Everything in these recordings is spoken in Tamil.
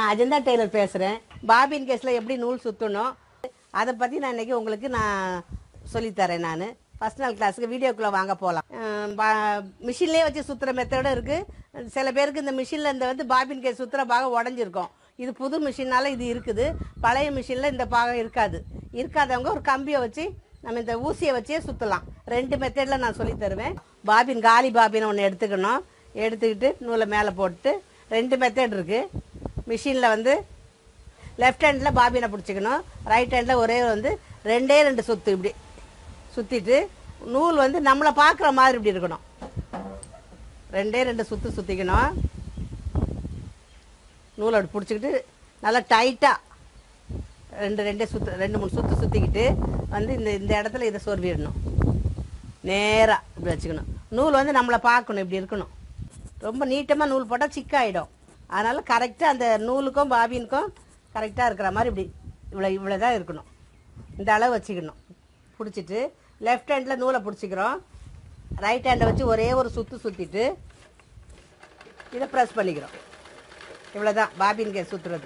நான் அஜந்தா டெய்லர் பேசுகிறேன் பாபின் கேஸில் எப்படி நூல் சுற்றணும் அதை பற்றி நான் இன்னைக்கு உங்களுக்கு நான் சொல்லித்தரேன் நான் ஃபஸ்ட் நாள் கிளாஸுக்கு வீடியோக்குள்ளே வாங்க போகலாம் மிஷின்லேயே வச்சு சுற்றுற மெத்தடும் இருக்குது சில பேருக்கு இந்த மிஷினில் இந்த வந்து பாபின் கேஸ் சுற்றுற பாகம் உடஞ்சிருக்கும் இது புது மிஷினால இது இருக்குது பழைய மிஷினில் இந்த பாகம் இருக்காது இருக்காதவங்க ஒரு கம்பியை வச்சு நம்ம இந்த ஊசியை வச்சே சுற்றலாம் ரெண்டு மெத்தடில் நான் சொல்லி தருவேன் பாபின் காலி பாபின் ஒன்று எடுத்துக்கணும் எடுத்துக்கிட்டு நூலை மேலே போட்டு ரெண்டு மெத்தட் இருக்குது மிஷினில் வந்து லெஃப்ட் ஹேண்டில் பாபினை பிடிச்சிக்கணும் ரைட் ஹேண்டில் ஒரே வந்து ரெண்டே ரெண்டு சுற்று இப்படி சுற்றிட்டு நூல் வந்து நம்மளை பார்க்குற மாதிரி இப்படி இருக்கணும் ரெண்டே ரெண்டு சுற்று சுற்றிக்கணும் நூலை அப்படி பிடிச்சிக்கிட்டு நல்லா டைட்டாக ரெண்டு ரெண்டே சுற்று ரெண்டு மூணு சுற்று சுற்றிக்கிட்டு வந்து இந்த இந்த இடத்துல இதை சொருவிடணும் நேராக இப்படி வச்சுக்கணும் நூல் வந்து நம்மளை பார்க்கணும் இப்படி இருக்கணும் ரொம்ப நீட்டமாக நூல் போட்டால் சிக்காயிடும் அதனால் கரெக்டாக அந்த நூலுக்கும் பாபினுக்கும் கரெக்டாக இருக்கிற மாதிரி இப்படி இவ்வளோ இவ்வளோ தான் இருக்கணும் இந்த அளவு வச்சுக்கணும் பிடிச்சிட்டு லெஃப்ட் ஹேண்டில் நூலை பிடிச்சிக்கிறோம் ரைட் ஹேண்டை வச்சு ஒரே ஒரு சுற்று சுற்றிட்டு இதை ப்ரெஸ் பண்ணிக்கிறோம் இவ்வளோதான் பாபின் கேஸ் சுற்றுறது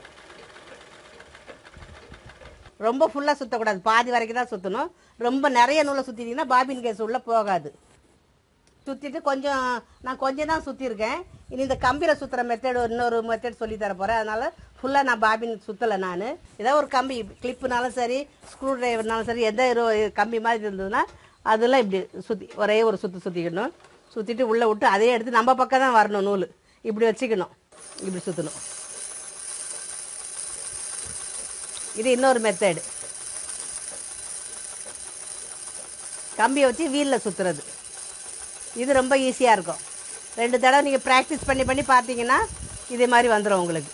ரொம்ப ஃபுல்லாக சுற்றக்கூடாது பாதி வரைக்கும் தான் சுற்றணும் ரொம்ப நிறைய நூலை சுற்றிட்டீங்கன்னா பாபின் கேஸ் உள்ளே போகாது சுற்றிட்டு கொஞ்சம் நான் கொஞ்சம் தான் சுற்றிருக்கேன் இனி இந்த கம்பியில் சுற்றுற மெத்தட் இன்னொரு மெத்தட் சொல்லி தர போகிறேன் அதனால் ஃபுல்லாக நான் பாபின் சுற்றலை நான் ஏதோ ஒரு கம்பி கிளிப்புனாலும் சரி ஸ்க்ரூ டிரைவர்னாலும் சரி எந்த ஒரு கம்பி மாதிரி இருந்ததுன்னா அதெல்லாம் இப்படி சுற்றி ஒரே ஒரு சுற்று சுற்றிக்கணும் சுற்றிட்டு உள்ளே விட்டு அதே எடுத்து நம்ம பக்கம் தான் வரணும் நூல் இப்படி வச்சுக்கணும் இப்படி சுற்றணும் இது இன்னொரு மெத்தடு கம்பியை வச்சு வீலில் சுற்றுறது இது ரொம்ப ஈஸியாக இருக்கும் ரெண்டு தடவை நீங்கள் ப்ராக்டிஸ் பண்ணி பண்ணி பார்த்தீங்கன்னா இதே மாதிரி வந்துடும் உங்களுக்கு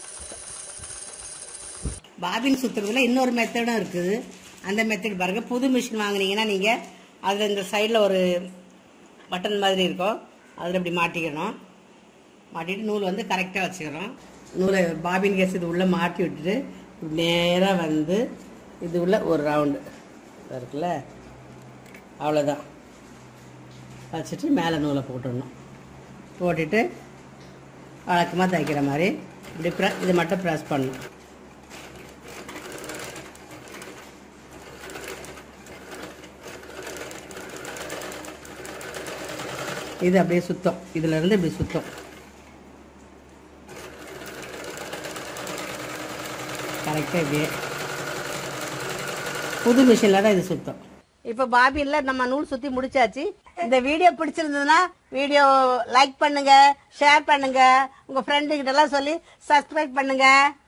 பாபின் சுற்றுறதுல இன்னொரு மெத்தடும் இருக்குது அந்த மெத்தட் பாருங்க புது மிஷின் வாங்குனீங்கன்னா நீங்கள் அதில் இந்த சைடில் ஒரு பட்டன் மாதிரி இருக்கும் அதில் இப்படி மாட்டிக்கணும் மாட்டிட்டு நூல் வந்து கரெக்டாக வச்சுக்கிறோம் நூலை பாபின் கேஸ் இது உள்ளே மாட்டி விட்டுட்டு நேராக வந்து இது உள்ள ஒரு ரவுண்டு இருக்குல்ல அவ்வளோதான் வச்சுட்டு மேலே நூலை போட்டுடணும் போட்டுட்டு வழக்கமாக தைக்கிற மாதிரி இப்படி ப்ர இது மட்டும் ப்ரெஸ் பண்ணணும் இது அப்படியே சுத்தம் இதுல இருந்து இப்படி சுத்தம் கரெக்டாக இப்படியே புது மிஷினில் தான் இது சுத்தம் இப்போ பாபியில் நம்ம நூல் சுற்றி முடிச்சாச்சு இந்த வீடியோ பிடிச்சிருந்ததுன்னா வீடியோ லைக் பண்ணுங்க ஷேர் பண்ணுங்க உங்க ஃப்ரெண்டுகிட்ட எல்லாம் சொல்லி சப்ஸ்கிரைப் பண்ணுங்க